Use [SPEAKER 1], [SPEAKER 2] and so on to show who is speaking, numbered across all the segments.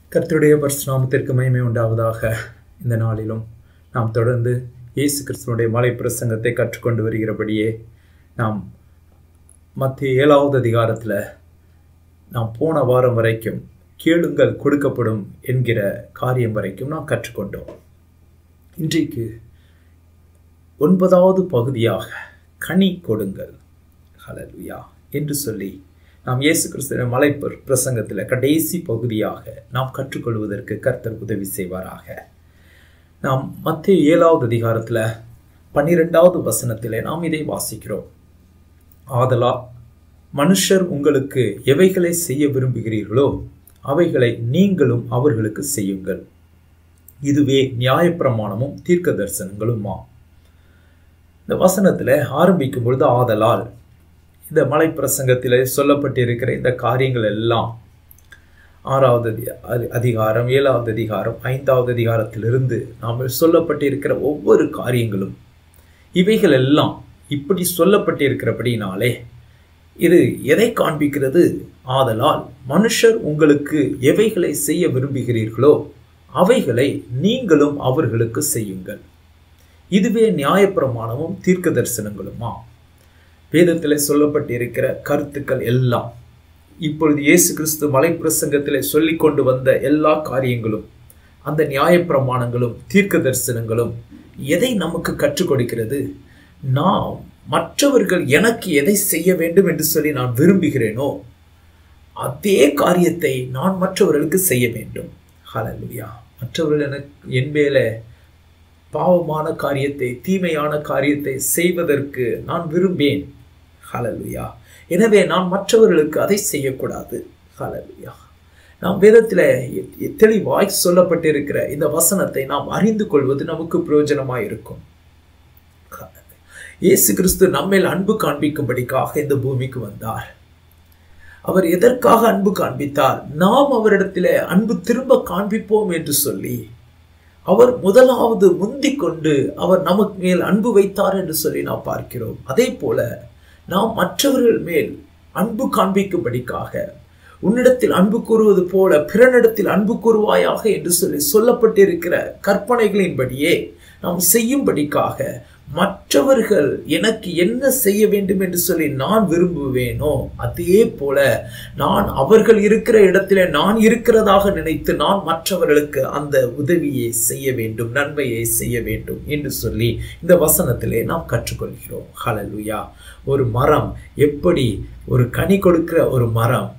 [SPEAKER 1] கர்த்தருடைய பரிசுநாமத்திற்கு மகிமை உண்டாவதாக இந்த நாளிலும் நாம் தொடர்ந்து இயேசு கிறிஸ்துவனுடைய மலை பிரசங்கத்தை கற்றுக்கொண்டு வருகிறபடியே நாம் மத்திய ஏழாவது அதிகாரத்தில் நாம் போன வாரம் வரைக்கும் கேளுங்கள் கொடுக்கப்படும் என்கிற காரியம் வரைக்கும் நாம் கற்றுக்கொண்டோம் இன்றைக்கு ஒன்பதாவது பகுதியாக கனி கொடுங்கள் ஹலலுயா என்று சொல்லி நாம் இயேசு கிறிஸ்துவின் மலை பிரசங்கத்தில் கடைசி பகுதியாக நாம் கற்றுக்கொள்வதற்கு கர்த்தர் உதவி செய்வாராக நாம் மத்திய ஏழாவது அதிகாரத்தில் பன்னிரெண்டாவது வசனத்தில் நாம் இதை வாசிக்கிறோம் ஆதலா மனுஷர் உங்களுக்கு எவைகளை செய்ய விரும்புகிறீர்களோ அவைகளை நீங்களும் அவர்களுக்கு செய்யுங்கள் இதுவே நியாயப்பிரமாணமும் தீர்க்க தரிசனங்களுமா இந்த வசனத்தில் ஆரம்பிக்கும் பொழுது ஆதலால் இந்த மலை பிரசங்கத்தில் சொல்லப்பட்டிருக்கிற இந்த காரியங்கள் எல்லாம் ஆறாவது அதிகாரம் ஏழாவது அதிகாரம் ஐந்தாவது அதிகாரத்திலிருந்து நாம் சொல்லப்பட்டிருக்கிற ஒவ்வொரு காரியங்களும் இவைகள் எல்லாம் இப்படி சொல்லப்பட்டிருக்கிறபடினாலே இது எதை காண்பிக்கிறது ஆதலால் மனுஷர் உங்களுக்கு எவைகளை செய்ய விரும்புகிறீர்களோ அவைகளை நீங்களும் அவர்களுக்கு செய்யுங்கள் இதுவே நியாயப்பிரமாணமும் தீர்க்க தரிசனங்களுமா வேதத்தில் சொல்லப்பட்டிருக்கிற கருத்துக்கள் எல்லாம் இப்பொழுது இயேசு கிறிஸ்து மலை பிரசங்கத்தில் சொல்லி கொண்டு வந்த எல்லா காரியங்களும் அந்த நியாயப்பிரமாணங்களும் தீர்க்க தரிசனங்களும் எதை நமக்கு கற்றுக் கொடுக்கிறது நாம் மற்றவர்கள் எனக்கு எதை செய்ய வேண்டும் என்று சொல்லி நான் விரும்புகிறேனோ அதே காரியத்தை நான் மற்றவர்களுக்கு செய்ய வேண்டும் ஹலலுயா மற்றவர்கள் எனக்கு என் மேல பாவமான காரியத்தை தீமையான காரியத்தை செய்வதற்கு நான் விரும்பேன் ஹலலுயா எனவே நான் மற்றவர்களுக்கு அதை செய்யக்கூடாது ஹலலுயா நாம் வேதத்தில் தெளிவாய் சொல்லப்பட்டிருக்கிற இந்த வசனத்தை நாம் அறிந்து கொள்வது நமக்கு பிரயோஜனமாக இருக்கும் இயேசு கிறிஸ்து நம்மேல் அன்பு காண்பிக்கும்படிக்காக இந்த பூமிக்கு வந்தார் அவர் எதற்காக அன்பு காண்பித்தார் நாம் அவரிடத்தில் அன்பு திரும்ப காண்பிப்போம் என்று சொல்லி அவர் முதலாவது முந்திக் கொண்டு அவர் நமக்கு மேல் அன்பு வைத்தார் என்று சொல்லி நாம் பார்க்கிறோம் அதே போல நாம் மற்றவர்கள் மேல் அன்பு காண்பிக்கும்படிக்காக உன்னிடத்தில் அன்பு கூறுவது போல பிறனிடத்தில் அன்பு கூறுவாயாக என்று சொல்லி சொல்லப்பட்டிருக்கிற கற்பனைகளின்படியே நாம் செய்யும்படிக்காக மற்றவர்கள் எனக்கு என்ன செய்ய வேண்டும் என்று சொல்லி நான் விரும்புவேனோ அதே போல நான் அவர்கள் இருக்கிற இடத்துல நான் இருக்கிறதாக நினைத்து நான் மற்றவர்களுக்கு அந்த உதவியை செய்ய வேண்டும் நன்மையை செய்ய வேண்டும் என்று சொல்லி இந்த வசனத்திலே நாம் கற்றுக்கொள்கிறோம் ஹலலுயா ஒரு மரம் எப்படி ஒரு கனி கொடுக்கிற ஒரு மரம்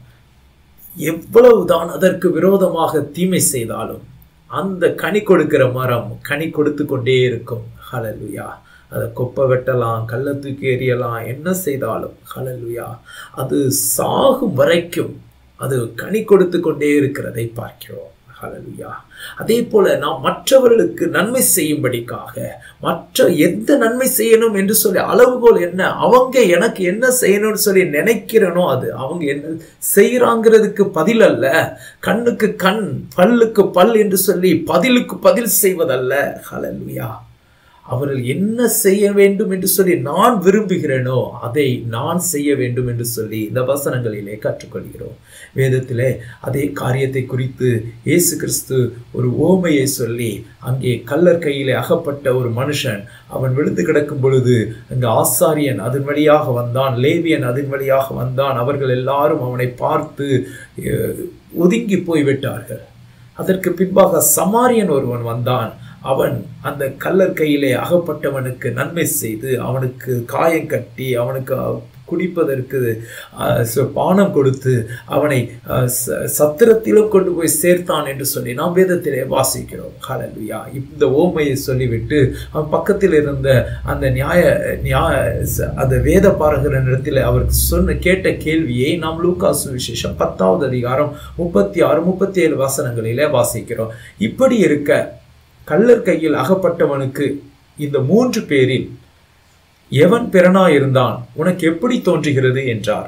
[SPEAKER 1] எவ்வளவுதான் அதற்கு விரோதமாக தீமை செய்தாலும் அந்த கனி கொடுக்கிற மரம் கனி கொடுத்து கொண்டே இருக்கும் ஹலலுயா அதை கொப்பை வெட்டலாம் கல்லை தூக்கி எறியலாம் என்ன செய்தாலும் ஹலலுயா அது சாகும் வரைக்கும் அது கனி கொடுத்து கொண்டே இருக்கிறதை பார்க்கிறோம் ஹலலுயா அதே போல நாம் மற்றவர்களுக்கு நன்மை செய்யும்படிக்காக மற்ற எந்த நன்மை செய்யணும் என்று சொல்லி அளவுகோல் என்ன அவங்க எனக்கு என்ன செய்யணும்னு சொல்லி நினைக்கிறனோ அது அவங்க என்ன செய்யறாங்கிறதுக்கு பதில் அல்ல கண்ணுக்கு கண் பல்லுக்கு பல் என்று சொல்லி பதிலுக்கு பதில் செய்வதல்ல ஹலலுயா அவர்கள் என்ன செய்ய வேண்டும் என்று சொல்லி நான் விரும்புகிறேனோ அதை நான் செய்ய வேண்டும் என்று சொல்லி இந்த வசனங்களிலே கற்றுக்கொள்கிறோம் வேதத்திலே அதே காரியத்தை குறித்து இயேசு கிறிஸ்து ஒரு ஓமையை சொல்லி அங்கே கல்லர் கையிலே அகப்பட்ட ஒரு மனுஷன் அவன் விழுந்து கிடக்கும் பொழுது அங்கு ஆசாரியன் அதன் வழியாக வந்தான் லேவியன் அதன் வழியாக வந்தான் அவர்கள் எல்லாரும் அவனை பார்த்து ஒதுங்கி போய்விட்டார்கள் அதற்கு பின்பாக சமாரியன் ஒருவன் வந்தான் அவன் அந்த கல்லர் கையிலே அகப்பட்டவனுக்கு நன்மை செய்து அவனுக்கு காயம் கட்டி அவனுக்கு குடிப்பதற்கு பானம் கொடுத்து அவனை சத்திரத்திலும் கொண்டு போய் சேர்த்தான் என்று சொல்லி நாம் வேதத்திலே வாசிக்கிறோம் ஹலலுயா இந்த ஓமையை சொல்லிவிட்டு அவன் பக்கத்தில் இருந்த அந்த நியாய நியாய அந்த வேத பாரகரிடத்தில் அவர் சொன்ன கேட்ட கேள்வியை நாம் லூகாசு விசேஷம் பத்தாவது அதிகாரம் முப்பத்தி ஆறு முப்பத்தி ஏழு வசனங்களிலே வாசிக்கிறோம் இப்படி இருக்க கள்ளர் கையில் அகப்பட்டவனுக்கு இந்த மூன்று பேரில் எவன் பிறனா இருந்தான் உனக்கு எப்படி தோன்றுகிறது என்றார்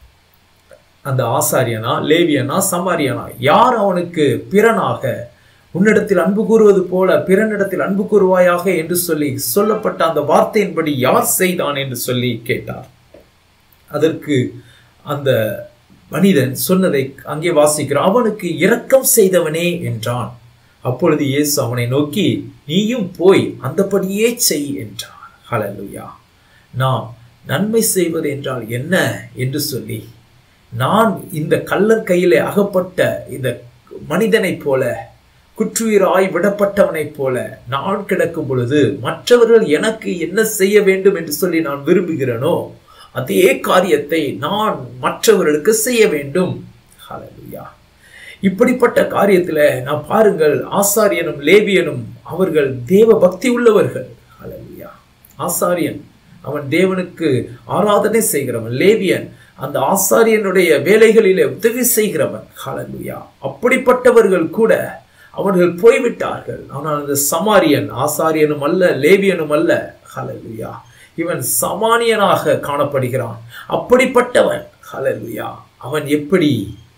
[SPEAKER 1] அந்த ஆசாரியனா லேவியனா சமாரியனா யார் அவனுக்கு பிறனாக உன்னிடத்தில் அன்பு கூறுவது போல பிறனிடத்தில் அன்பு கூறுவாயாக என்று சொல்லி சொல்லப்பட்ட அந்த வார்த்தையின்படி யார் செய்தான் என்று சொல்லி கேட்டார் அதற்கு அந்த மனிதன் சொன்னதை அங்கே வாசிக்கிறான் அவனுக்கு இரக்கம் செய்தவனே என்றான் அப்பொழுது இயேசு அவனை நோக்கி நீயும் போய் அந்தபடியே செய் என்றான் ஹalleluya நாம் நன்மை செய்வது என்றால் என்ன என்று சொல்லி நான் இந்த கள்ளர் கையிலே அகப்பட்ட இந்த மனிதனைப் போல குற்றுயிராய் விடப்பட்டவனைப் போல நான் கிடக்கும் பொழுது மற்றவர்கள் எனக்கு என்ன செய்ய வேண்டும் என்று சொல்லி நான் விரும்புகிறேனோ அதே காரியத்தை நான் மற்றவர்களுக்கு செய்ய வேண்டும் ஹalleluya இப்படிப்பட்ட காரியத்துல நான் பாருங்கள் ஆசாரியனும் லேவியனும் அவர்கள் தேவ பக்தி உள்ளவர்கள் ஹalleluya ஆசாரியன் அவன் தேவனுக்கு ஆராதனை செய்கிறவன் லேவியன் அந்த ஆசாரியனுடைய வேலைகளிலே உதவி செய்கிறவன் ஹalleluya அப்படிப்பட்டவர்கள் கூட அவர்கள் போய்விட்டார்கள் ஆனால் அந்த சமாரியன் ஆசாரியனும் அல்ல லேவியனும் அல்ல ஹalleluya இவன் சமானியனாக காணப்படுகிறான் அப்படிப்பட்டவன் ஹalleluya அவன் எப்படி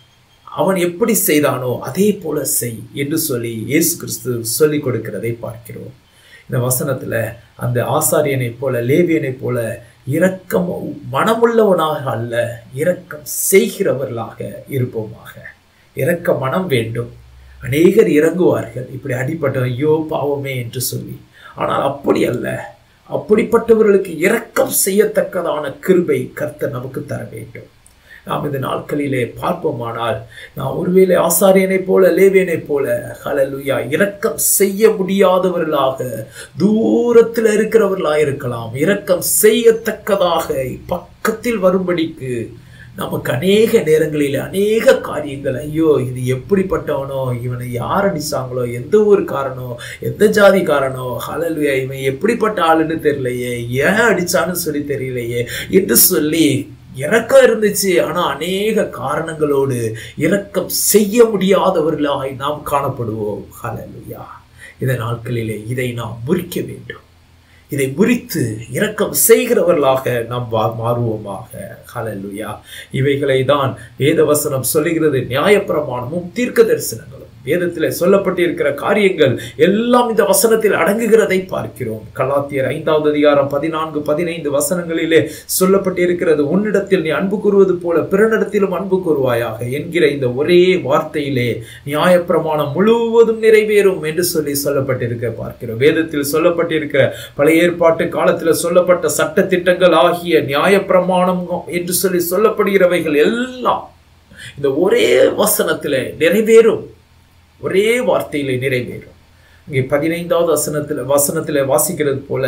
[SPEAKER 1] அவன் எப்படி செய்தானோ அதே போல செய் என்று சொல்லி இயேசு கிறிஸ்து சொல்லிக் கொடுக்கிறதை பார்க்கிறோம் இந்த வசனத்துல அந்த ஆசாரியனைப் போல லேவியனைப் போல இரக்கம் மனமுள்ளவனாக அல்ல இரக்கம் செய்கிறவர்களாக இருப்போமாக இரக்க மனம் வேண்டும் அநேகர் இறங்குவார்கள் இப்படி அடிப்பட்ட ஐயோ பாவமே என்று சொல்லி ஆனால் அப்படி அல்ல அப்படிப்பட்டவர்களுக்கு இரக்கம் செய்யத்தக்கதான கிருபை கர்த்தர் நமக்கு தர வேண்டும் நாம் இந்த நாட்களிலே பார்ப்போமானால் நாம் ஒருவேளை ஆசாரியனைப் போல லேவியனைப் போல ஹalleluya இரக்கம் செய்ய முடியாதவர்களாக தூரத்தில் இருக்கிறவர்களாக இருக்கலாம் இரக்கம் செய்யத்தக்கதாக பக்கத்தில் வரும்படிக்கு நமக்கு அநேக நேரங்களில் அநேக காரியங்கள் ஐயோ இது எப்படிப்பட்டவனோ இவனை யார் அடிச்சாங்களோ எந்த ஒரு காரணம் எந்த ஜாதிக்காரனோ ஹalleluya இவன் எப்படிப்பட்ட ஆளுன்னு தெரியலையே ஏன் அடிச்சான்னு சொல்லி தெரியலையே என்று சொல்லி இரக்கம் இருந்துச்சு ஆனா அநேக காரணங்களோடு இரக்கம் செய்ய முடியாதவர்களாய் நாம் காணப்படுவோம் ஹalleluya இந்த நாட்களிலே இதை நாம் முறிக்க வேண்டும் இதை முறித்து இரக்கம் செய்கிறவர்களாக நாம் வா- மாறுவோமாக ஹalleluya இவைகளை தான் வேதவசனம் சொல்லுகிறது நியாயப்பிரமாணமும் தீர்க்க தரிசனங்களும் வேதத்தில் சொல்லப்பட்டிருக்கிற காரியங்கள் எல்லாம் இந்த வசனத்தில் அடங்குகிறதை பார்க்கிறோம் கலாத்தியர் ஐந்தாவது அதிகாரம் பதினான்கு பதினைந்து வசனங்களிலே சொல்லப்பட்டிருக்கிறது உன்னிடத்தில் நீ அன்பு கூறுவது போல பிறனிடத்திலும் அன்பு கூறுவாயாக என்கிற இந்த ஒரே வார்த்தையிலே நியாயப்பிரமாணம் முழுவதும் நிறைவேறும் என்று சொல்லி சொல்லப்பட்டிருக்க பார்க்கிறோம் வேதத்தில் சொல்லப்பட்டிருக்கிற பழைய ஏற்பாட்டு காலத்தில் சொல்லப்பட்ட சட்ட திட்டங்கள் ஆகிய நியாயப்பிரமாணம் என்று சொல்லி சொல்லப்படுகிறவைகள் எல்லாம் இந்த ஒரே வசனத்திலே நிறைவேறும் ஒரே வார்த்தையிலே நிறைவேறும் இங்கே பதினைந்தாவது வசனத்தில் வசனத்தில் வாசிக்கிறது போல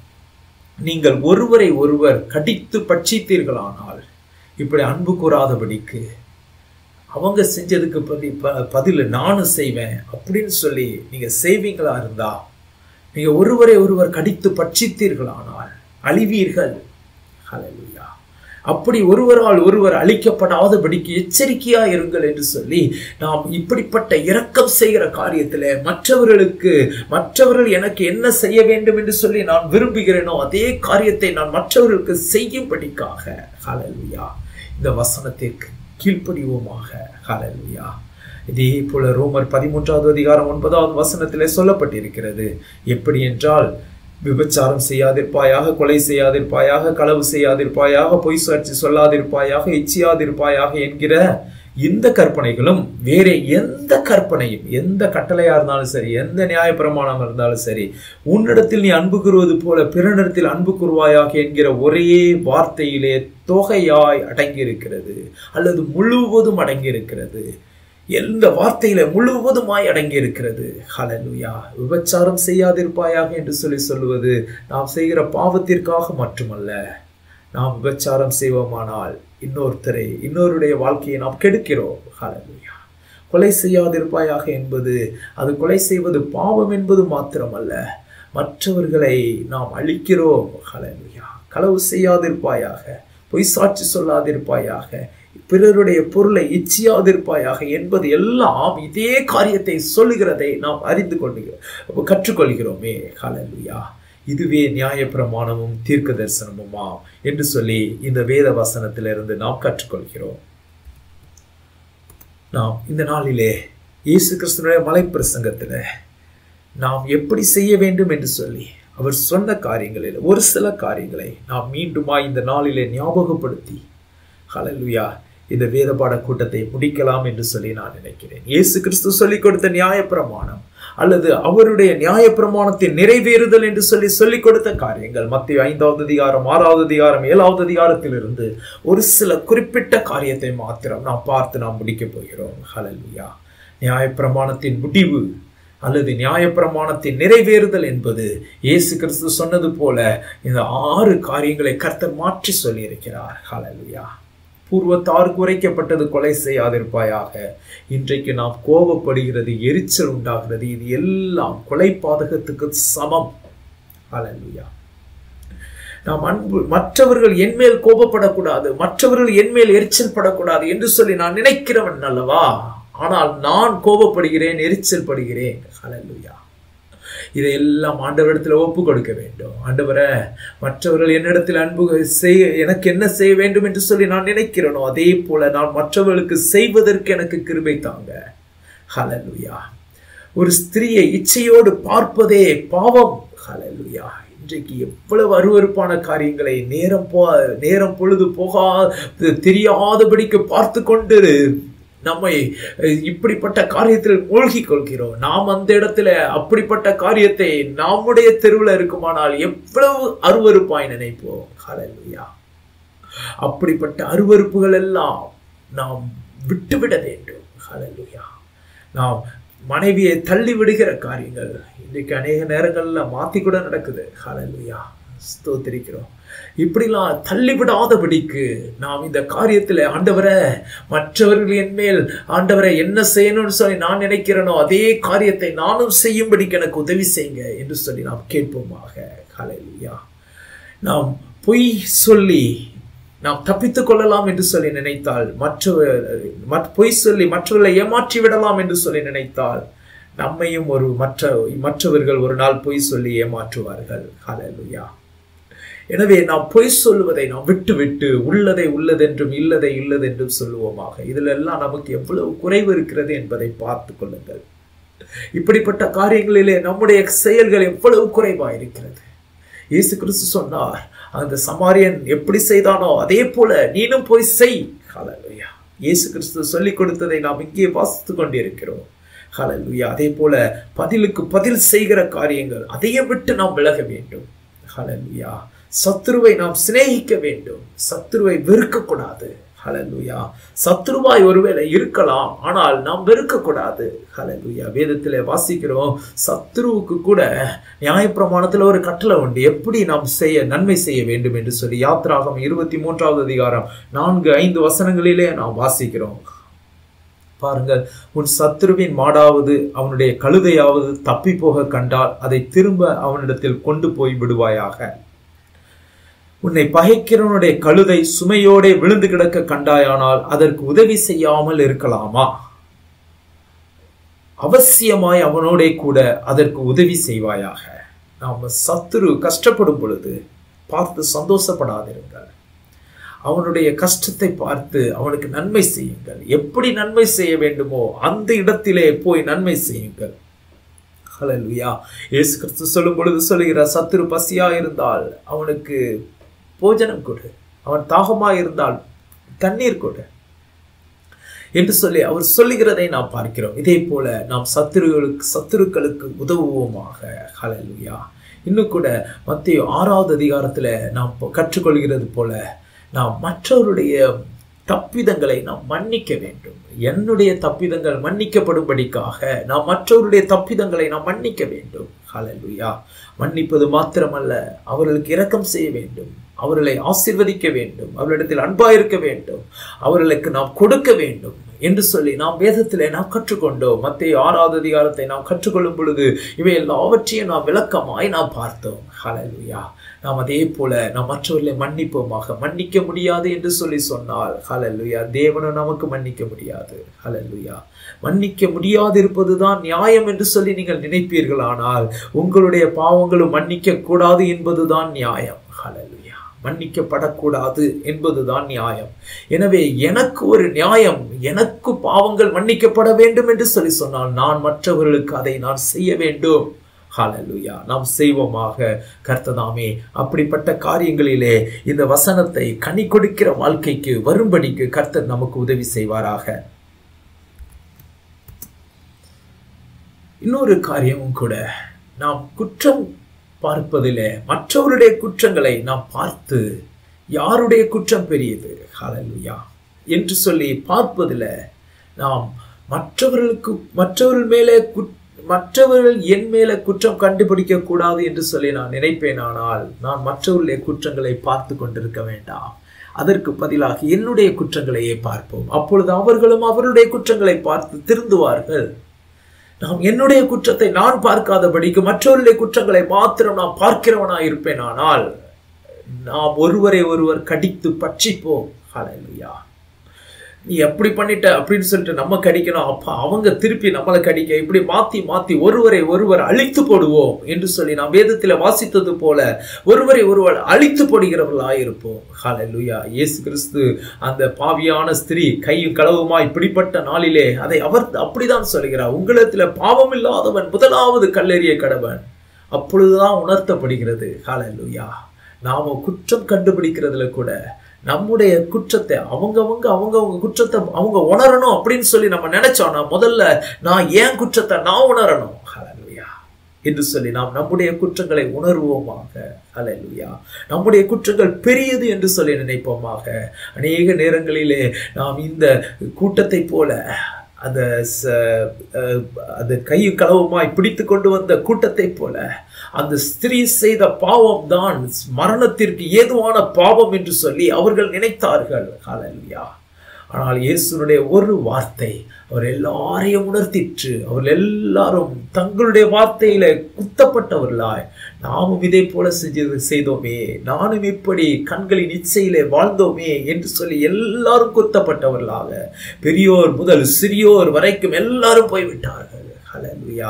[SPEAKER 1] நீங்கள் ஒருவரை ஒருவர் கடித்து பட்சித்தீர்களானால் இப்படி அன்பு கூறாதபடிக்கு அவங்க செஞ்சதுக்கு பதி ப- பதில் நானும் செய்வேன் அப்படின்னு சொல்லி நீங்க செய்வீங்களா இருந்தா நீங்க ஒருவரை ஒருவர் கடித்து பட்சித்தீர்களானால் அழிவீர்கள் ஹalleluya அப்படி ஒருவரால் ஒருவர் அழிக்கப்படாதபடிக்கு எச்சரிக்கையா இருங்கள் என்று சொல்லி நாம் இப்படிப்பட்ட இரக்கம் செய்கிற காரியத்தில் மற்றவர்களுக்கு மற்றவர்கள் எனக்கு என்ன செய்ய வேண்டும் என்று சொல்லி நான் விரும்புகிறேனோ அதே காரியத்தை நான் மற்றவர்களுக்கு செய்யும்படிக்காக ஹalleluya இந்த வசனத்திற்கு கீழ்ப்படிவோமாக ஹalleluya இதே போல ரோமர் பதிமூன்றாவது அதிகாரம் ஒன்பதாவது வசனத்திலே சொல்லப்பட்டிருக்கிறது எப்படி என்றால் விபச்சாரம் செய்யாதிருப்பாயாக கொலை செய்யாதிருப்பாயாக களவு செய்யாதிருப்பாயாக பொய் சாட்சி சொல்லாதிருப்பாயாக இச்சியாதிருப்பாயாக என்கிற இந்த கற்பனைகளும் வேற எந்த கற்பனையும் எந்த கட்டளையா இருந்தாலும் சரி எந்த நியாயப்பிரமாணம் இருந்தாலும் சரி உன்னிடத்தில் நீ அன்பு கூறுவது போல பிறனிடத்தில் அன்பு கூறுவாயாக என்கிற ஒரே வார்த்தையிலே தொகையாய் அடங்கியிருக்கிறது அல்லது முழுவதும் அடங்கியிருக்கிறது எந்த வார்த்தையில முழுவதுமாய் அடங்கி இருக்கிறது ஹalleluya விபச்சாரம் செய்யாதிருப்பாயாக என்று சொல்லி சொல்லுவது நாம் செய்கிற பாவத்திற்காக மட்டுமல்ல நாம் விபச்சாரம் செய்வோமானால் இன்னொருத்தரை இன்னொருடைய வாழ்க்கையை நாம் கெடுக்கிறோம் ஹalleluya கொலை செய்யாதிருப்பாயாக என்பது அது கொலை செய்வது பாவம் என்பது மாத்திரமல்ல மற்றவர்களை நாம் அழிக்கிறோம் ஹalleluya களவு செய்யாதிருப்பாயாக பொய் சாட்சி சொல்லாதிருப்பாயாக பிறருடைய பொருளை இச்சியாதிருப்பாயாக என்பது எல்லாம் இதே காரியத்தை சொல்லுகிறதை நாம் அறிந்து கொள்கிறோம் கற்றுக்கொள்கிறோமே ஹalleluya இதுவே நியாயப்பிரமாணமும் தீர்க்க தரிசனமுமா என்று சொல்லி இந்த வேத வசனத்திலிருந்து நாம் கற்றுக்கொள்கிறோம் நாம் இந்த நாளிலே இயேசு கிறிஸ்துனுடைய மலைப்பிரசங்கத்தில் நாம் எப்படி செய்ய வேண்டும் என்று சொல்லி அவர் சொன்ன காரியங்களில் ஒரு சில காரியங்களை நாம் மீண்டுமா இந்த நாளிலே ஞாபகப்படுத்தி ஹalleluya இந்த வேத பாட கூட்டத்தை முடிக்கலாம் என்று சொல்லி நான் நினைக்கிறேன் இயேசு கிறிஸ்து சொல்லிக் கொடுத்த நியாயப்பிரமாணம் அல்லது அவருடைய நியாயப்பிரமாணத்தின் நிறைவேறுதல் என்று சொல்லி சொல்லிக் கொடுத்த காரியங்கள் மத்திய ஐந்தாவது அதிகாரம் ஆறாவது அதிகாரம் ஏழாவது அதிகாரத்திலிருந்து ஒரு சில குறிப்பிட்ட காரியத்தை மாத்திரம் நாம் பார்த்து நாம் முடிக்கப் போகிறோம் ஹலலுயா நியாயப்பிரமாணத்தின் முடிவு அல்லது நியாயப்பிரமாணத்தின் நிறைவேறுதல் என்பது இயேசு கிறிஸ்து சொன்னது போல இந்த ஆறு காரியங்களை கர்த்தர் மாற்றி சொல்லியிருக்கிறார் ஹலலுயா பூர்வத்தார் குறைக்கப்பட்டது கொலை செய்யாதிருப்பாயாக இன்றைக்கு நாம் கோபப்படுகிறது எரிச்சல் உண்டாகிறது இது எல்லாம் கொலை பாதகத்துக்கு சமம் ஹலலுயா நாம் அன்பு மற்றவர்கள் என்மேல் கோபப்படக்கூடாது மற்றவர்கள் என்மேல் எரிச்சல் படக்கூடாது என்று சொல்லி நான் நினைக்கிறவன் அல்லவா ஆனால் நான் கோபப்படுகிறேன் எரிச்சல் படுகிறேன் ஹலலுயா இதையெல்லாம் ஆண்டவரிடத்தில் ஒப்பு கொடுக்க வேண்டும் ஆண்டவரை மற்றவர்கள் என்னிடத்தில் அன்பு செய்ய எனக்கு என்ன செய்ய வேண்டும் என்று சொல்லி நான் நினைக்கிறேனோ அதே போல நான் மற்றவர்களுக்கு செய்வதற்கு எனக்கு கிருபை தாங்க ஹலலுயா ஒரு ஸ்திரியை இச்சையோடு பார்ப்பதே பாவம் ஹலலுயா இன்றைக்கு எவ்வளவு அருவறுப்பான காரியங்களை நேரம் போ நேரம் பொழுது போகா தெரியாதபடிக்கு பார்த்து கொண்டு நம்மை இப்படிப்பட்ட காரியத்தில் மூழ்கி கொள்கிறோம் நாம் அந்த இடத்துல அப்படிப்பட்ட காரியத்தை நம்முடைய தெருவில் இருக்குமானால் எவ்வளவு அருவறுப்பாய் நினைப்போம் ஹலலுயா அப்படிப்பட்ட அருவறுப்புகள் எல்லாம் நாம் விட்டுவிட வேண்டும் ஹலலுயா நாம் மனைவியை தள்ளி விடுகிற காரியங்கள் இன்றைக்கு அநேக நேரங்கள்ல மாத்தி கூட நடக்குது ஹலலுயா ஸ்தோத்திரிக்கிறோம் இப்படிலாம் தள்ளிவிடாதபடிக்கு நாம் இந்த காரியத்தில் ஆண்டவரை மற்றவர்கள் என் மேல் ஆண்டவரை என்ன செய்யணும்னு சொல்லி நான் நினைக்கிறேனோ அதே காரியத்தை நானும் செய்யும்படிக்கு எனக்கு உதவி செய்யுங்க என்று சொல்லி நாம் கேட்போமாக ஹலலுயா நாம் பொய் சொல்லி நாம் தப்பித்துக் கொள்ளலாம் என்று சொல்லி நினைத்தால் மற்ற பொய் சொல்லி மற்றவர்களை ஏமாற்றி விடலாம் என்று சொல்லி நினைத்தால் நம்மையும் ஒரு மற்ற மற்றவர்கள் ஒரு நாள் பொய் சொல்லி ஏமாற்றுவார்கள் ஹலலுயா எனவே நாம் பொய் சொல்லுவதை நாம் விட்டு விட்டு உள்ளதை உள்ளதென்றும் இல்லதை இல்லதென்றும் சொல்லுவோமாக இதில் எல்லாம் நமக்கு எவ்வளவு குறைவு இருக்கிறது என்பதை பார்த்து கொள்ளுங்கள் இப்படிப்பட்ட காரியங்களிலே நம்முடைய செயல்கள் எவ்வளவு குறைவா இருக்கிறது இயேசு கிறிஸ்து சொன்னார் அந்த சமாரியன் எப்படி செய்தானோ அதே போல நீனும் போய் செய் ஹலலுயா இயேசு கிறிஸ்து சொல்லிக் கொடுத்ததை நாம் இங்கே வாசித்து கொண்டிருக்கிறோம் ஹலலுயா அதே போல பதிலுக்கு பதில் செய்கிற காரியங்கள் அதையே விட்டு நாம் விலக வேண்டும் ஹலலுயா சத்ருவை நாம் சிநேகிக்க வேண்டும் சத்ருவை வெறுக்கக்கூடாது ஹலலுயா சத்ருவாய் ஒருவேளை இருக்கலாம் ஆனால் நாம் வெறுக்கக்கூடாது ஹலலுயா வேதத்தில் வாசிக்கிறோம் சத்ருவுக்கு கூட நியாயப்பிரமாணத்தில் ஒரு கட்டளை உண்டு எப்படி நாம் செய்ய நன்மை செய்ய வேண்டும் என்று சொல்லி யாத்ராகம் இருபத்தி மூன்றாவது அதிகாரம் நான்கு ஐந்து வசனங்களிலே நாம் வாசிக்கிறோம் பாருங்கள் உன் சத்ருவின் மாடாவது அவனுடைய கழுதையாவது தப்பி போக கண்டால் அதை திரும்ப அவனிடத்தில் கொண்டு போய் விடுவாயாக உன்னை பகைக்கிறவனுடைய கழுதை சுமையோடே விழுந்து கிடக்க கண்டாயானால் அதற்கு உதவி செய்யாமல் இருக்கலாமா அவசியமாய் அவனோடே கூட அதற்கு உதவி செய்வாயாக நாம சத்துரு கஷ்டப்படும் பொழுது பார்த்து சந்தோஷப்படாதிருங்கள் அவனுடைய கஷ்டத்தை பார்த்து அவனுக்கு நன்மை செய்யுங்கள் எப்படி நன்மை செய்ய வேண்டுமோ அந்த இடத்திலே போய் நன்மை செய்யுங்கள் ஹலலுயா இயேசு கிறிஸ்து சொல்லும் பொழுது சொல்லுகிறார் சத்துரு பசியா இருந்தால் அவனுக்கு போஜனம் கொடு அவன் தாகமா இருந்தால் தண்ணீர் கொடு என்று சொல்லி அவர் சொல்லுகிறதை நாம் பார்க்கிறோம் இதே போல நாம் சத்துருகளுக்கு சத்துருக்களுக்கு உதவுவோமாக ஹலலுயா இன்னும் கூட மத்திய ஆறாவது அதிகாரத்துல நாம் கற்றுக்கொள்கிறது போல நாம் மற்றவருடைய தப்பிதங்களை நாம் மன்னிக்க வேண்டும் என்னுடைய தப்பிதங்கள் மன்னிக்கப்படும்படிக்காக நாம் மற்றவருடைய தப்பிதங்களை நாம் மன்னிக்க வேண்டும் ஹலலுயா மன்னிப்பது மாத்திரமல்ல அவர்களுக்கு இரக்கம் செய்ய வேண்டும் அவர்களை ஆசிர்வதிக்க வேண்டும் அவர்களிடத்தில் அன்பா இருக்க வேண்டும் அவர்களுக்கு நாம் கொடுக்க வேண்டும் என்று சொல்லி நாம் வேதத்திலே நாம் கற்றுக்கொண்டோம் மத்திய ஆறாவது அதிகாரத்தை நாம் கற்றுக்கொள்ளும் பொழுது இவை எல்லாவற்றையும் நாம் விளக்கமாய் நாம் பார்த்தோம் ஹலலுயா நாம் அதே போல நாம் மற்றவர்களை மன்னிப்போமாக மன்னிக்க முடியாது என்று சொல்லி சொன்னால் ஹலல்லுயா தேவனும் நமக்கு மன்னிக்க முடியாது ஹலல்லுயா மன்னிக்க முடியாது இருப்பதுதான் நியாயம் என்று சொல்லி நீங்கள் நினைப்பீர்கள் ஆனால் உங்களுடைய பாவங்களும் மன்னிக்க கூடாது என்பதுதான் நியாயம் ஹலல்லுயா மன்னிக்கப்படக்கூடாது என்பதுதான் நியாயம் எனவே எனக்கு ஒரு நியாயம் எனக்கு பாவங்கள் மன்னிக்கப்பட வேண்டும் என்று சொல்லி சொன்னால் நான் மற்றவர்களுக்கு அதை நான் செய்ய வேண்டும் ஹalleluya நாம் செய்வோமாக கர்த்ததாமே அப்படிப்பட்ட காரியங்களிலே இந்த வசனத்தை கனி கொடுக்கிற வாழ்க்கைக்கு வரும்படிக்கு கர்த்தர் நமக்கு உதவி செய்வாராக இன்னொரு காரியமும் கூட நாம் குற்றம் பார்ப்பதிலே மற்றவருடைய குற்றங்களை நாம் பார்த்து யாருடைய குற்றம் பெரியது ஹalleluya என்று சொல்லி பார்ப்பதில் நாம் மற்றவர்களுக்கு மற்றவர்கள் மேலே குட்- மற்றவர்கள் என் மேலே குற்றம் கண்டுபிடிக்க கூடாது என்று சொல்லி நான் நினைப்பேனானால் நான் மற்றவர்களுடைய குற்றங்களை பார்த்து கொண்டிருக்க வேண்டாம் அதற்கு பதிலாக என்னுடைய குற்றங்களையே பார்ப்போம் அப்பொழுது அவர்களும் அவருடைய குற்றங்களை பார்த்து திருந்துவார்கள் நாம் என்னுடைய குற்றத்தை நான் பார்க்காதபடிக்கு மற்றவர்களுடைய குற்றங்களை மாத்திரம் நான் பார்க்கிறவனாய் இருப்பேனானால் நாம் ஒருவரை ஒருவர் கடித்து பட்சிப்போம் ஹalleluya நீ எப்படி பண்ணிட்ட அப்படின்னு சொல்லிட்டு நம்ம கடிக்கணும் அப்ப அவங்க திருப்பி நம்மளை கடிக்க இப்படி மாத்தி மாத்தி ஒருவரை ஒருவர் அழித்து போடுவோம் என்று சொல்லி நாம் வேதத்தில் வாசித்தது போல ஒருவரை ஒருவர் அழித்து போடுகிறவர்களாய் இருப்போம் ஹalleluya இயேசு கிறிஸ்து அந்த பாவியான ஸ்திரீ கையும் களவுமாய் பிடிப்பட்ட நாளிலே அதை அவர் அப்படிதான் சொல்கிறார் உங்களிடத்தில் பாவம் இல்லாதவன் முதலாவது கல்லெறிய கடவன் அப்பொழுதுதான் உணர்த்தப்படுகிறது ஹalleluya நாம குற்றம் கண்டுபிடிக்கிறதுல கூட நம்முடைய குற்றத்தை அவங்கவங்க அவங்கவங்க குற்றத்தை அவங்க உணரணும் அப்படின்னு சொல்லி நம்ம நினைச்சோம்னா முதல்ல நான் ஏன் குற்றத்தை நான் உணரணும் ஹalleluya என்று சொல்லி நாம் நம்முடைய குற்றங்களை உணர்வோமாக ஹalleluya நம்முடைய குற்றங்கள் பெரியது என்று சொல்லி நினைப்போமாக அநேக நேரங்களிலே நாம் இந்த கூட்டத்தை போல அந்த ச- அஹ் அந்த கையும் களவுமாய் பிடித்து கொண்டு வந்த கூட்டத்தை போல அந்த ஸ்திரீ செய்த பாவம் தான் மரணத்திற்கு ஏதுவான பாவம் என்று சொல்லி அவர்கள் நினைத்தார்கள் ஹalleluya ஆனால் இயேசுனுடைய ஒரு வார்த்தை அவர் எல்லாரையும் உணர்த்திற்று அவர்கள் எல்லாரும் தங்களுடைய வார்த்தையில குத்தப்பட்டவர்களாய் நாமும் இதே போல செஞ்சது செய்தோமே நானும் இப்படி கண்களின் இச்சையிலே வாழ்ந்தோமே என்று சொல்லி எல்லாரும் குத்தப்பட்டவர்களாக பெரியோர் முதல் சிறியோர் வரைக்கும் எல்லாரும் போய்விட்டார்கள் ஹalleluya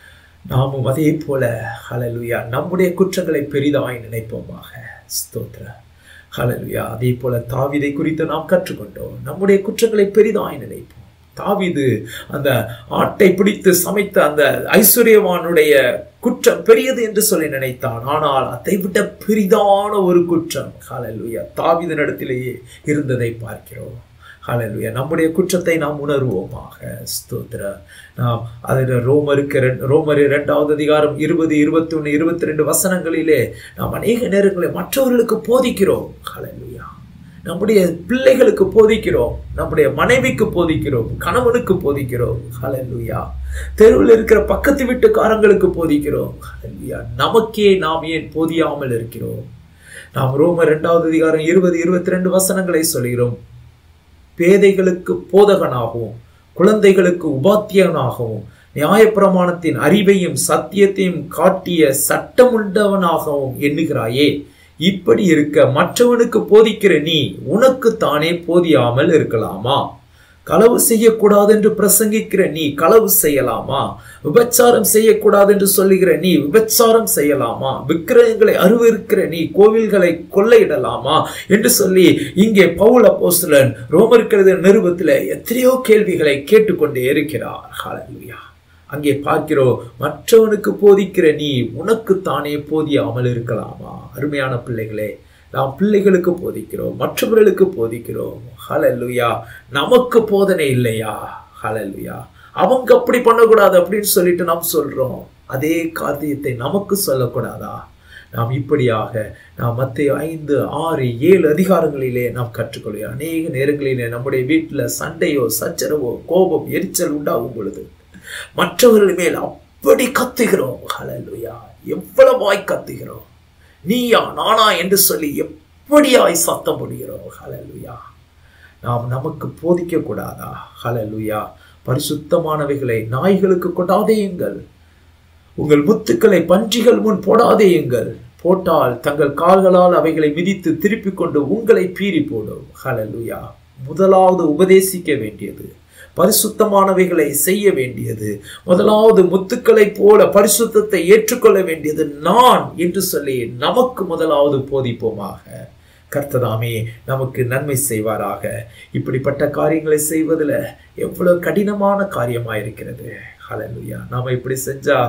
[SPEAKER 1] நாமும் அதே போல ஹalleluya நம்முடைய குற்றங்களை பெரிதாய் நினைப்போமாக ஸ்தோத்திரம் ஹalleluya அதே போல தாவீதை குறித்து நாம் கற்றுக்கொண்டோம் நம்முடைய குற்றங்களை பெரிதாய் நினைப்போம் தாவீது அந்த ஆட்டை பிடித்து சமைத்த அந்த ஐஸ்வர்யவானுடைய குற்றம் பெரியது என்று சொல்லி நினைத்தான் ஆனால் அதை விட பெரிதான ஒரு குற்றம் ஹalleluya தாவீதினிடத்திலேயே இருந்ததை பார்க்கிறோம் ஹalleluya நம்முடைய குற்றத்தை நாம் உணர்வோமாக ஸ்தோத்திர நாம் அதில் ரோமருக்கு ரெண்- ரோமர் இரண்டாவது அதிகாரம் இருபது இருபத்தி ஒன்று இருபத்தி ரெண்டு வசனங்களிலே நாம் அநேக நேரங்களில் மற்றவர்களுக்கு போதிக்கிறோம் ஹalleluya நம்முடைய பிள்ளைகளுக்கு போதிக்கிறோம் நம்முடைய மனைவிக்கு போதிக்கிறோம் கணவனுக்கு போதிக்கிறோம் ஹalleluya தெருவில் இருக்கிற பக்கத்து வீட்டுக்காரங்களுக்கு போதிக்கிறோம் ஹalleluya நமக்கே நாம் ஏன் போதியாமல் இருக்கிறோம் நாம் ரோமர் இரண்டாவது அதிகாரம் இருபது இருபத்தி ரெண்டு வசனங்களை சொல்கிறோம் பேதைகளுக்கு போதகனாகவும் குழந்தைகளுக்கு உபாத்தியனாகவும் நியாயப்பிரமாணத்தின் அறிவையும் சத்தியத்தையும் காட்டிய சட்டமுண்டவனாகவும் எண்ணுகிறாயே இப்படி இருக்க மற்றவனுக்கு போதிக்கிற நீ உனக்கு தானே போதியாமல் இருக்கலாமா களவு செய்யக்கூடாது என்று பிரசங்கிக்கிற நீ களவு செய்யலாமா விபச்சாரம் செய்யக்கூடாது என்று சொல்லுகிற நீ விபச்சாரம் செய்யலாமா விக்கிரகங்களை அருவருக்கிற நீ கோவில்களை கொள்ளையிடலாமா என்று சொல்லி இங்கே பவுல் அப்போஸ்தலன் ரோமருக்கிறது நிருபத்தில் எத்தனையோ கேள்விகளை கேட்டுக்கொண்டே இருக்கிறார் ஹalleluya அங்கே பார்க்கிறோம் மற்றவனுக்கு போதிக்கிற நீ உனக்கு தானே போதியாமல் இருக்கலாமா அருமையான பிள்ளைகளே நாம் பிள்ளைகளுக்கு போதிக்கிறோம் மற்றவர்களுக்கு போதிக்கிறோம் ஹalleluya நமக்கு போதனை இல்லையா ஹalleluya அவங்க அப்படி பண்ணக்கூடாது அப்படின்னு சொல்லிட்டு நாம் சொல்றோம் அதே காரியத்தை நமக்கு சொல்லக்கூடாதா நாம் இப்படியாக நாம் மத்திய ஐந்து ஆறு ஏழு அதிகாரங்களிலே நாம் கற்றுக்கொள்கிறோம் அநேக நேரங்களிலே நம்முடைய வீட்டில் சண்டையோ சச்சரவோ கோபம் எரிச்சல் உண்டாகும் பொழுது மற்றவர்கள் மேல் அப்படி கத்துகிறோம் ஹalleluya எவ்வளவாய் கத்துகிறோம் நீயா நானா என்று சொல்லி எப்படியாய் சத்தம் போடுகிறோம் ஹalleluya நாம் நமக்கு போதிக்க கூடாதா ஹalleluya பரிசுத்தமானவைகளை நாய்களுக்கு கொடாதேயுங்கள் உங்கள் முத்துக்களை பன்றிகள் முன் போடாதேயுங்கள் போட்டால் தங்கள் கால்களால் அவைகளை மிதித்து திருப்பிக் கொண்டு உங்களை பீறி போடும் ஹalleluya முதலாவது உபதேசிக்க வேண்டியது பரிசுத்தமானவைகளை செய்ய வேண்டியது முதலாவது முத்துக்களைப் போல பரிசுத்தத்தை ஏற்றுக்கொள்ள வேண்டியது நான் என்று சொல்லி நமக்கு முதலாவது போதிப்போமாக கர்த்ததாமே நமக்கு நன்மை செய்வாராக இப்படிப்பட்ட காரியங்களை செய்வதில் எவ்வளவு கடினமான காரியமாக இருக்கிறது ஹalleluya நாம இப்படி செஞ்சா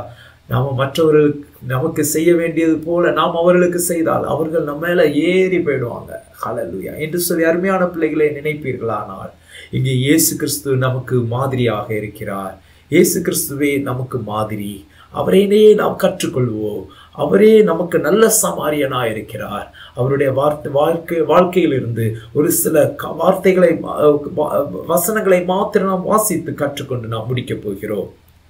[SPEAKER 1] நாம மற்றவர்களுக்கு நமக்கு செய்ய வேண்டியது போல நாம் அவர்களுக்கு செய்தால் அவர்கள் நம்ம மேல ஏறி போயிடுவாங்க ஹalleluya என்று சொல்லி அருமையான பிள்ளைகளை நினைப்பீர்களானால் இங்கே இயேசு கிறிஸ்து நமக்கு மாதிரியாக இருக்கிறார் இயேசு கிறிஸ்துவே நமக்கு மாதிரி அவரையே நாம் கற்றுக்கொள்வோம் அவரே நமக்கு நல்ல சமாரியனா இருக்கிறார் அவருடைய வார்த்தை வாழ்க்கை வாழ்க்கையிலிருந்து ஒரு சில க- வார்த்தைகளை மா- வ- வசனங்களை மாத்திரம் நாம் வாசித்து கற்றுக்கொண்டு நாம் முடிக்கப் போகிறோம்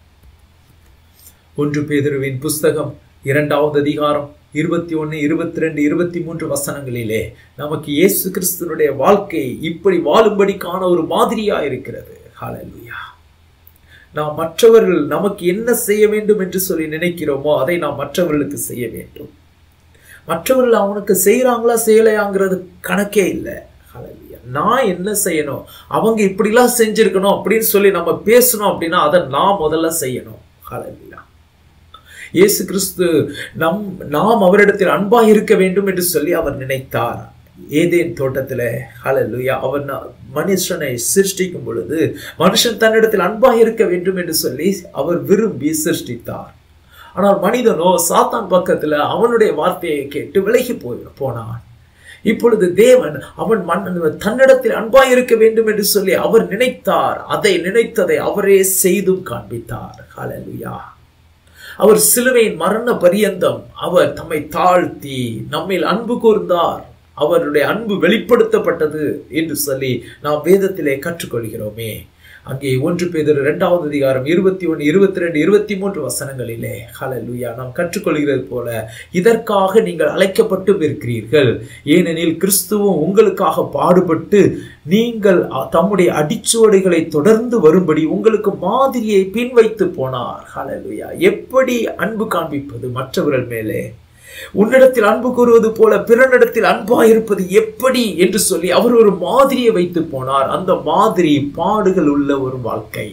[SPEAKER 1] ஒன்று பேதுருவின் புஸ்தகம் இரண்டாவது அதிகாரம் இருபத்தி ஒன்று இருபத்தி ரெண்டு இருபத்தி மூன்று வசனங்களிலே நமக்கு இயேசு கிறிஸ்துனுடைய வாழ்க்கை இப்படி வாழும்படிக்கான ஒரு மாதிரியா இருக்கிறது ஹalleluya நாம் மற்றவர்கள் நமக்கு என்ன செய்ய வேண்டும் என்று சொல்லி நினைக்கிறோமோ அதை நாம் மற்றவர்களுக்கு செய்ய வேண்டும் மற்றவர்கள் அவனுக்கு செய்யறாங்களா செய்யலையாங்கிறது கணக்கே இல்லை ஹalleluya நான் என்ன செய்யணும் அவங்க இப்படிலாம் செஞ்சிருக்கணும் அப்படின்னு சொல்லி நம்ம பேசணும் அப்படின்னா அதை நான் முதல்ல செய்யணும் ஹalleluya இயேசு கிறிஸ்து நம் நாம் அவரிடத்தில் அன்பாக இருக்க வேண்டும் என்று சொல்லி அவர் நினைத்தார் ஏதேன் தோட்டத்தில் ஹalleluya அவர் ந- மனுஷனை சிருஷ்டிக்கும் பொழுது மனுஷன் தன்னிடத்தில் அன்பாக இருக்க வேண்டும் என்று சொல்லி அவர் விரும்பி சிருஷ்டித்தார் ஆனால் மனிதனோ சாத்தான் பக்கத்துல அவனுடைய வார்த்தையை கேட்டு விலகி போய் போனான் இப்பொழுது தேவன் அவன் மன் தன்னிடத்தில் அன்பாய் இருக்க வேண்டும் என்று சொல்லி அவர் நினைத்தார் அதை நினைத்ததை அவரே செய்தும் காண்பித்தார் ஹalleluya அவர் சிலுவையின் மரண பரியந்தம் அவர் தம்மை தாழ்த்தி நம்மில் அன்பு கூர்ந்தார் அவருடைய அன்பு வெளிப்படுத்தப்பட்டது என்று சொல்லி நாம் வேதத்திலே கற்றுக்கொள்கிறோமே அங்கே ஒன்று பேதர் இரண்டாவது அதிகாரம் இருபத்தி ஒன்று இருபத்தி ரெண்டு இருபத்தி மூன்று வசனங்களிலே ஹalleluya நாம் கற்றுக்கொள்கிறது போல இதற்காக நீங்கள் அழைக்கப்பட்டும் இருக்கிறீர்கள் ஏனெனில் கிறிஸ்துவும் உங்களுக்காக பாடுபட்டு நீங்கள் அ- தம்முடைய அடிச்சுவடுகளை தொடர்ந்து வரும்படி உங்களுக்கு மாதிரியை பின்வைத்து போனார் ஹalleluya எப்படி அன்பு காண்பிப்பது மற்றவர்கள் மேலே உன்னிடத்தில் அன்பு கூறுவது போல பிறனிடத்தில் அன்பாய் இருப்பது எப்படி என்று சொல்லி அவர் ஒரு மாதிரியை வைத்து போனார் அந்த மாதிரி பாடுகள் உள்ள ஒரு வாழ்க்கை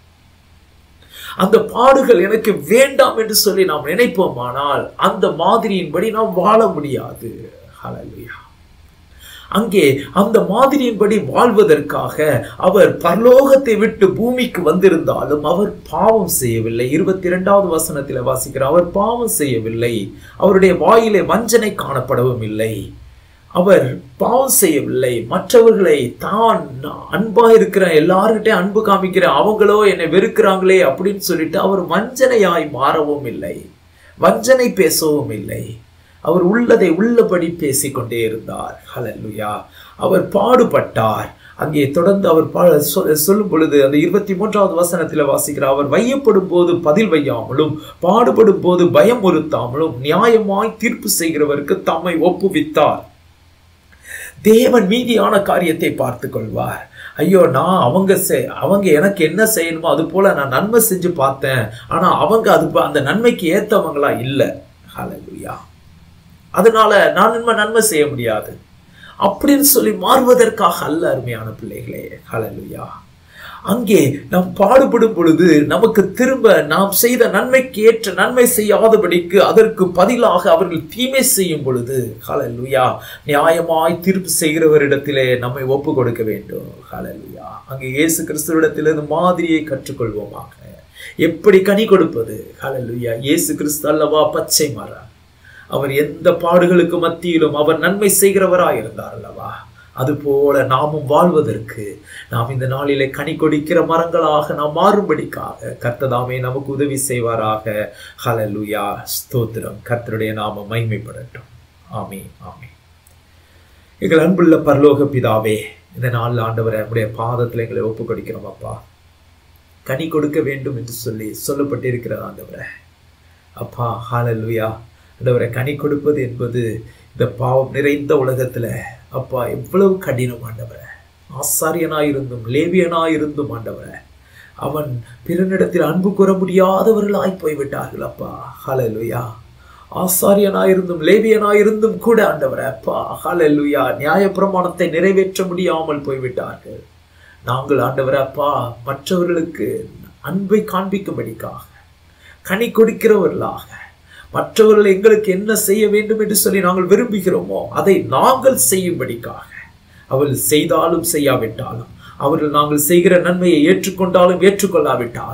[SPEAKER 1] அந்த பாடுகள் எனக்கு வேண்டாம் என்று சொல்லி நாம் நினைப்போமானால் அந்த மாதிரியின்படி நாம் வாழ முடியாது ஹalleluya அங்கே அந்த மாதிரியின்படி வாழ்வதற்காக அவர் பரலோகத்தை விட்டு பூமிக்கு வந்திருந்தாலும் அவர் பாவம் செய்யவில்லை இருபத்தி இரண்டாவது வசனத்தில் வாசிக்கிறார் அவர் பாவம் செய்யவில்லை அவருடைய வாயிலே வஞ்சனை காணப்படவும் இல்லை அவர் பாவம் செய்யவில்லை மற்றவர்களை தான் அன்பா இருக்கிற எல்லார்கிட்டயும் அன்பு காமிக்கிறேன் அவங்களோ என்னை வெறுக்கிறாங்களே அப்படின்னு சொல்லிட்டு அவர் வஞ்சனையாய் மாறவும் இல்லை வஞ்சனை பேசவும் இல்லை அவர் உள்ளதை உள்ளபடி பேசிக்கொண்டே இருந்தார் ஹalleluya அவர் பாடுபட்டார் அங்கே தொடர்ந்து அவர் பா- சொ- சொல்லும் பொழுது அந்த இருபத்தி மூன்றாவது வசனத்தில் வாசிக்கிறார் அவர் வையப்படும் போது பதில் வையாமலும் பாடுபடும் போது பயம் ஒருத்தாமலும் நியாயமாய் தீர்ப்பு செய்கிறவருக்கு தம்மை ஒப்புவித்தார் தேவன் மீதியான காரியத்தை பார்த்து கொள்வார் ஐயோ நான் அவங்க செய் அவங்க எனக்கு என்ன செய்யணுமோ அது போல நான் நன்மை செஞ்சு பார்த்தேன் ஆனா அவங்க அது ப- அந்த நன்மைக்கு ஏத்தவங்களா இல்லை ஹalleluya அதனால நான் நன்மை நன்மை செய்ய முடியாது அப்படின்னு சொல்லி மாறுவதற்காக அல்ல அருமையான பிள்ளைகளே ஹalleluya அங்கே நாம் பாடுபடும் பொழுது நமக்கு திரும்ப நாம் செய்த நன்மைக்கு ஏற்ற நன்மை செய்யாதபடிக்கு அதற்கு பதிலாக அவர்கள் தீமை செய்யும் பொழுது ஹalleluya நியாயமாய் தீர்ப்பு செய்கிறவரிடத்திலே நம்மை ஒப்பு கொடுக்க வேண்டும் ஹalleluya அங்கே இயேசு கிறிஸ்துவிடத்திலிருந்து மாதிரியை கற்றுக்கொள்வோமாக எப்படி கனி கொடுப்பது ஹalleluya இயேசு கிறிஸ்து அல்லவா பச்சை மரம் அவர் எந்த பாடுகளுக்கு மத்தியிலும் அவர் நன்மை செய்கிறவராய் இருந்தார் அல்லவா அதுபோல நாமும் வாழ்வதற்கு நாம் இந்த நாளிலே கனி கொடுக்கிற மரங்களாக நாம் மாறும்படிக்காக கர்த்ததாமே நமக்கு உதவி செய்வாராக ஹalleluya ஸ்தோத்திரம் கர்த்தருடைய நாமம் மகிமைப்படட்டும் ஆமென் ஆமென் எங்கள் அன்புள்ள பரலோக பிதாவே இந்த நாளில் ஆண்டவரை நம்முடைய பாதத்தில் எங்களை ஒப்பு கொடுக்கிறோம் அப்பா கனி கொடுக்க வேண்டும் என்று சொல்லி சொல்லப்பட்டிருக்கிறது ஆண்டவரை அப்பா ஹalleluya ஆண்டவரை கனி கொடுப்பது என்பது இந்த பாவம் நிறைந்த உலகத்துல அப்பா எவ்வளவு கடினம் ஆண்டவரை ஆசாரியனாயிருந்தும் லேவியனாயிருந்தும் ஆண்டவரை அவன் பிறனிடத்தில் அன்பு கூற முடியாதவர்களாய் போய்விட்டார்கள் அப்பா ஹalleluya ஆசாரியனாயிருந்தும் லேவியனாயிருந்தும் கூட ஆண்டவரை அப்பா ஹalleluya நியாயப்பிரமாணத்தை நிறைவேற்ற முடியாமல் போய்விட்டார்கள் நாங்கள் ஆண்டவரை அப்பா மற்றவர்களுக்கு அன்பை காண்பிக்கும்படிக்காக கனி கொடுக்கிறவர்களாக மற்றவர்கள் எங்களுக்கு என்ன செய்ய வேண்டும் என்று சொல்லி நாங்கள் விரும்புகிறோமோ அதை நாங்கள் செய்யும்படிக்காக அவர்கள் செய்தாலும் செய்யாவிட்டாலும் அவர்கள் நாங்கள் செய்கிற நன்மையை ஏற்றுக்கொண்டாலும் ஏற்றுக்கொள்ளாவிட்டாலும்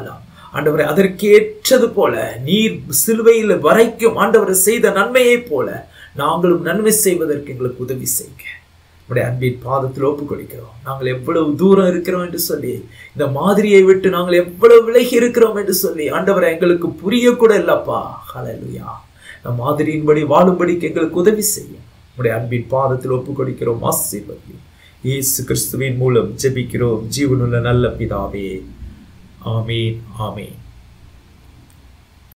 [SPEAKER 1] ஆண்டவரை அதற்கேற்றது போல நீர் சிலுவையில் வரைக்கும் ஆண்டவரை செய்த நன்மையைப் போல நாங்களும் நன்மை செய்வதற்கு எங்களுக்கு உதவி செய்யுங்க உடைய அன்பின் பாதத்தில் ஒப்பு கொடுக்கிறோம் நாங்கள் எவ்வளவு தூரம் இருக்கிறோம் என்று சொல்லி இந்த மாதிரியை விட்டு நாங்கள் எவ்வளவு விலகி இருக்கிறோம் என்று சொல்லி ஆண்டவரை எங்களுக்கு புரிய கூட இல்லப்பா ஹalleluya நம் மாதிரியின்படி வாழும்படிக்கு எங்களுக்கு உதவி செய்யும் உடைய அன்பின் பாதத்தில் ஒப்பு கொடுக்கிறோம் ஆசீர்வதி இயேசு கிறிஸ்துவின் மூலம் ஜெபிக்கிறோம் ஜீவனுள்ள நல்ல பிதாவே ஆமீன் ஆமீன்